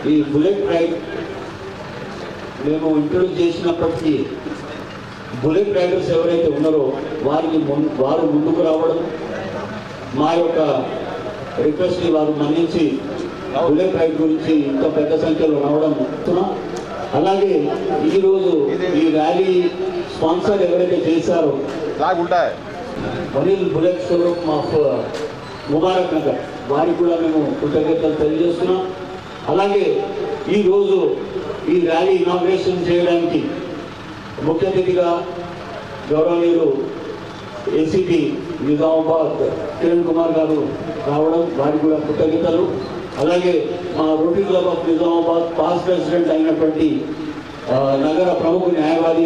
ఈ bullet ride మేము introduce చేసినప్పటికీ బుల్లెట్ రైడర్స్ ఎవరైతే ఉన్నారో వారికి ముం వారు ముందుకు రావడం మా యొక్క రిక్వెస్ట్ని వారు మన్నించి బుల్లెట్ రైడ్ గురించి ఇంత పెద్ద సంఖ్యలో రావడం చూస్తున్నాం. అలాగే ఈరోజు ఈ ర్యాలీ స్పాన్సర్ ఎవరైతే చేశారో लाग उल्टा है వనీల్ bullet showroom of Mubarak Nagar వారికి కూడా మేము కృతజ్ఞతలు తెలియజేస్తున్నాం అలాగే ఈరోజు ఈ ర్యాలీ ఇనాగ్రేషన్ చేయడానికి ముఖ్య అతిథిగా గౌరవనీయులు ఏసీపీ నిజామాబాద్ కిరణ్ కుమార్ గారు రావడం వారికి కూడా కృతజ్ఞతలు అలాగే మా Rotary Club of Nizamabad past president అయినటువంటి ఆ, నగర ప్రముఖ న్యాయవాది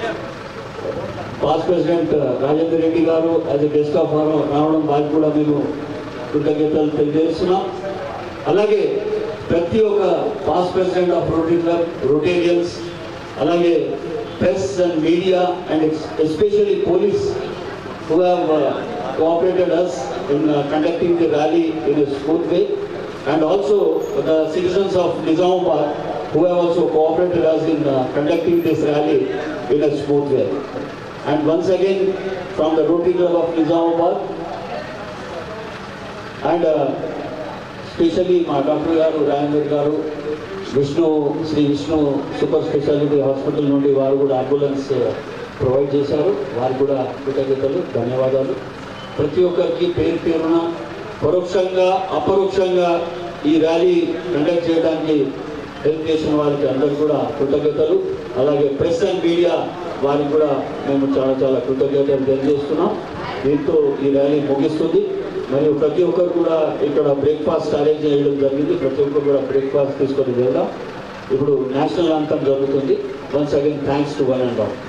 pass president Rajender Reddy garu as a guest of honour రావడం వారికి కూడా మేము కృతజ్ఞతలు తెలియజేస్తున్నాం అలాగే ప్రతి ఒక్క past president of Rotary Club Rotarians అలాగే press and media and especially police who have uh, cooperated us in uh, conducting the rally in a smooth way and also the citizens of Nizamabad who have also cooperated us in uh, conducting this rally in a smooth way. And once again from the Rotary Club of Nizamabad and uh, specially మా doctor garu Rajender garu Vishnu Shri Vishnu super speciality hospital నుండి వారు కూడా ambulance provide చేశారు వారు కూడా కృతజ్ఞతలు ధన్యవాదాలు ప్రతి ఒక్కరికి పేరు పేరున పరోక్షంగా అపరోక్షంగా ఈ ర్యాలీ కండక్ట్ చేయడానికి హెల్ప్ చేసిన వారికి అందరూ కూడా కృతజ్ఞతలు అలాగే ప్రెస్ అండ్ మీడియా వారికి కూడా మేము చాలా చాలా కృతజ్ఞతలు తెలియజేస్తున్నాం దీంతో ఈ ర్యాలీ ముగిస్తుంది మరియు ప్రతి ఒక్కరు కూడా ఇక్కడ బ్రేక్ఫాస్ట్ అరేంజ్ చేయడం జరిగింది ప్రతి ఒక్కరు కూడా బ్రేక్ఫాస్ట్ తీసుకొని వెళ్దాం ఇప్పుడు నేషనల్ అంతం జరుగుతుంది once again thanks to one and all